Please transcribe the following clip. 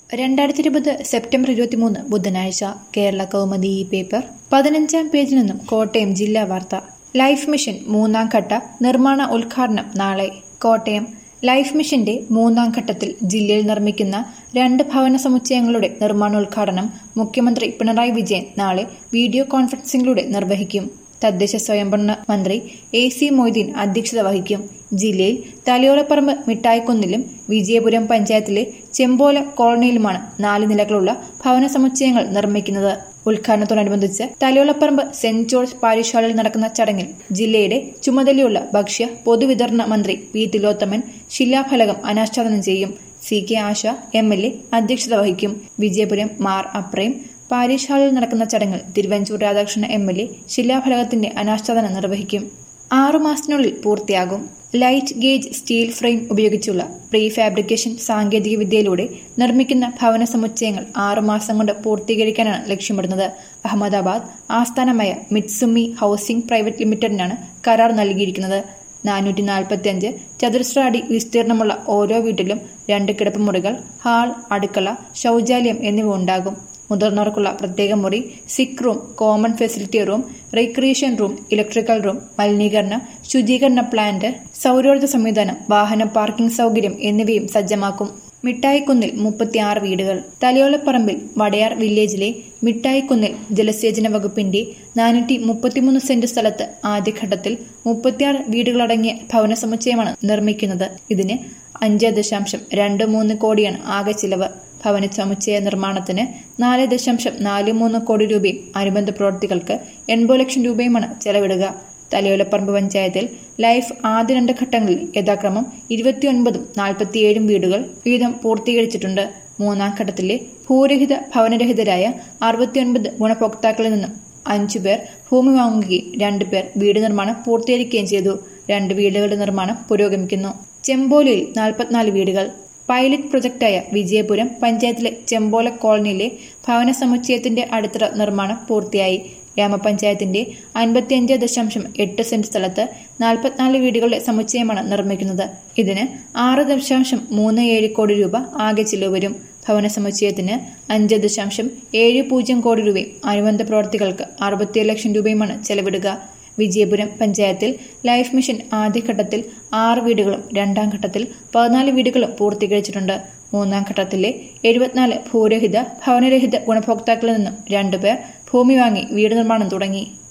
രണ്ടായിരത്തി ഇരുപത് സെപ്റ്റംബർ ഇരുപത്തിമൂന്ന് ബുധനാഴ്ച കേരള കൗമുദി ഈ പേപ്പർ പതിനഞ്ചാം പേജിൽ നിന്നും കോട്ടയം ജില്ലാ വാർത്ത ലൈഫ് മിഷൻ മൂന്നാം ഘട്ട നിർമ്മാണ ഉദ്ഘാടനം നാളെ കോട്ടയം ലൈഫ് മിഷന്റെ മൂന്നാം ഘട്ടത്തിൽ ജില്ലയിൽ നിർമ്മിക്കുന്ന രണ്ട് ഭവന സമുച്ചയങ്ങളുടെ നിർമ്മാണോദ്ഘാടനം മുഖ്യമന്ത്രി പിണറായി വിജയൻ നാളെ വീഡിയോ കോൺഫറൻസിംഗിലൂടെ നിർവഹിക്കും തദ്ദേശ സ്വയംഭരണ മന്ത്രി എ സി മൊയ്തീൻ അധ്യക്ഷത വഹിക്കും ജില്ലയിൽ തലയോലപ്പറമ്പ് മിഠായിക്കുന്നിലും വിജയപുരം പഞ്ചായത്തിലെ ചെമ്പോല കോളനിയിലുമാണ് നാല് നിലകളുള്ള ഭവന സമുച്ചയങ്ങൾ നിർമ്മിക്കുന്നത് ഉദ്ഘാടനത്തോടനുബന്ധിച്ച് തലയോലപ്പറമ്പ് സെന്റ് ജോർജ് പാരിശാലയിൽ നടക്കുന്ന ചടങ്ങിൽ ജില്ലയുടെ ചുമതലയുള്ള ഭക്ഷ്യ പൊതുവിതരണ മന്ത്രി പി തിലോത്തമൻ ശിലാഫലകം അനാച്ഛാദനം ചെയ്യും C K Asha M L A അധ്യക്ഷത വഹിക്കും വിജയപുരം മാർ അപ്രേം പാരീഷ് ഹാളിൽ നടക്കുന്ന ചടങ്ങിൽ Thiruvanchoor Radhakrishnan M L A ശിലാഫലകത്തിന്റെ അനാച്ഛാദനം നിർവഹിക്കും ആറുമാസത്തിനുള്ളിൽ പൂർത്തിയാകും ലൈറ്റ് ഗേജ് സ്റ്റീൽ ഫ്രെയിം ഉപയോഗിച്ചുള്ള പ്രീ ഫാബ്രിക്കേഷൻ സാങ്കേതിക വിദ്യയിലൂടെ നിർമ്മിക്കുന്ന ഭവന സമുച്ചയങ്ങൾ ആറുമാസം കൊണ്ട് പൂർത്തീകരിക്കാനാണ് ലക്ഷ്യമിടുന്നത് അഹമ്മദാബാദ് ആസ്ഥാനമായ മിറ്റ്സുമി ഹൌസിംഗ് പ്രൈവറ്റ് ലിമിറ്റഡിനാണ് കരാർ നൽകിയിരിക്കുന്നത് നാനൂറ്റി നാൽപ്പത്തിയഞ്ച് ചതുരശ്ര അടി വിസ്തീർണമുള്ള ഓരോ വീട്ടിലും രണ്ട് കിടപ്പുമുറികൾ ഹാൾ അടുക്കള ശൗചാലയം എന്നിവ ഉണ്ടാകും മുതിർന്നവർക്കുള്ള പ്രത്യേക മുറി sick room common facility room recreation room electrical room മലിനീകരണ ശുചീകരണ പ്ലാന്റ് സൗരോർജ്ജ സംവിധാനം വാഹന പാർക്കിംഗ് സൗകര്യം എന്നിവയും സജ്ജമാക്കും മിഠായിക്കുന്നിൽ മുപ്പത്തിയാറ് വീടുകൾ തലയോളപ്പറമ്പിൽ വടയാർ വില്ലേജിലെ മിഠായിക്കുന്നിൽ ജലസേചന വകുപ്പിന്റെ നാനൂറ്റി മുപ്പത്തിമൂന്ന് സെന്റ് സ്ഥലത്ത് ആദ്യഘട്ടത്തിൽ മുപ്പത്തിയാറ് വീടുകളടങ്ങിയ ഭവന സമുച്ചയമാണ് നിർമ്മിക്കുന്നത് ഇതിന് അഞ്ച് ദശാംശം രണ്ട് മൂന്ന് കോടിയാണ് ആകെ ചിലവ് ഭവന സമുച്ചയ നിർമ്മാണത്തിന് നാല് ദശാംശം നാല് മൂന്ന് കോടി രൂപയും അനുബന്ധ പ്രവൃത്തികൾക്ക് എൺപത് ലക്ഷം രൂപയുമാണ് ചെലവിടുക തലയോലപ്പറമ്പ് പഞ്ചായത്തിൽ ലൈഫ് ആദ്യ രണ്ട് ഘട്ടങ്ങളിൽ യഥാക്രമം ഇരുപത്തിയൊൻപതും നാൽപ്പത്തിയേഴും വീടുകൾ വീതം പൂർത്തീകരിച്ചിട്ടുണ്ട് മൂന്നാം ഘട്ടത്തിലെ ഭൂരഹിത ഭവനരഹിതരായ അറുപത്തിയൊൻപത് ഗുണഭോക്താക്കളിൽ നിന്നും അഞ്ചുപേർ ഭൂമി വാങ്ങുകയും രണ്ടുപേർ വീട് നിർമ്മാണം പൂർത്തീകരിക്കുകയും ചെയ്തു രണ്ട് വീടുകളുടെ നിർമ്മാണം പുരോഗമിക്കുന്നു ചെമ്പോലയിൽ നാൽപ്പത്തിനാല് വീടുകൾ പൈലറ്റ് പ്രൊജക്ടായ വിജയപുരം പഞ്ചായത്തിലെ ചെമ്പോല കോളനിയിലെ ഭവന സമുച്ചയത്തിന്റെ അടിത്തറ നിർമ്മാണം പൂർത്തിയായി ഗ്രാമപഞ്ചായത്തിന്റെ അൻപത്തിയഞ്ച് ദശാംശം എട്ട് സെന്റ് സ്ഥലത്ത് നാൽപ്പത്തിനാല് വീടുകളുടെ സമുച്ചയമാണ് നിർമ്മിക്കുന്നത് ഇതിന് ആറ് ദശാംശം മൂന്ന് ഏഴ് കോടി രൂപ ആകെ ചിലവ് വരും ഭവന സമുച്ചയത്തിന് അഞ്ച് ദശാംശം ഏഴ് പൂജ്യം കോടി രൂപയും അനുബന്ധ പ്രവർത്തികൾക്ക് അറുപത്തിയേഴ് ലക്ഷം രൂപയുമാണ് ചെലവിടുക വിജയപുരം പഞ്ചായത്തിൽ ലൈഫ് മിഷൻ ആദ്യഘട്ടത്തിൽ ആറ് വീടുകളും രണ്ടാം ഘട്ടത്തിൽ പതിനാല് വീടുകളും പൂർത്തീകരിച്ചിട്ടുണ്ട് മൂന്നാം ഘട്ടത്തിലെ എഴുപത്തിനാല് ഭൂരഹിത ഭവനരഹിത ഗുണഭോക്താക്കളിൽ നിന്നും രണ്ടുപേർ ഭൂമി വാങ്ങി വീട് നിർമ്മാണം തുടങ്ങി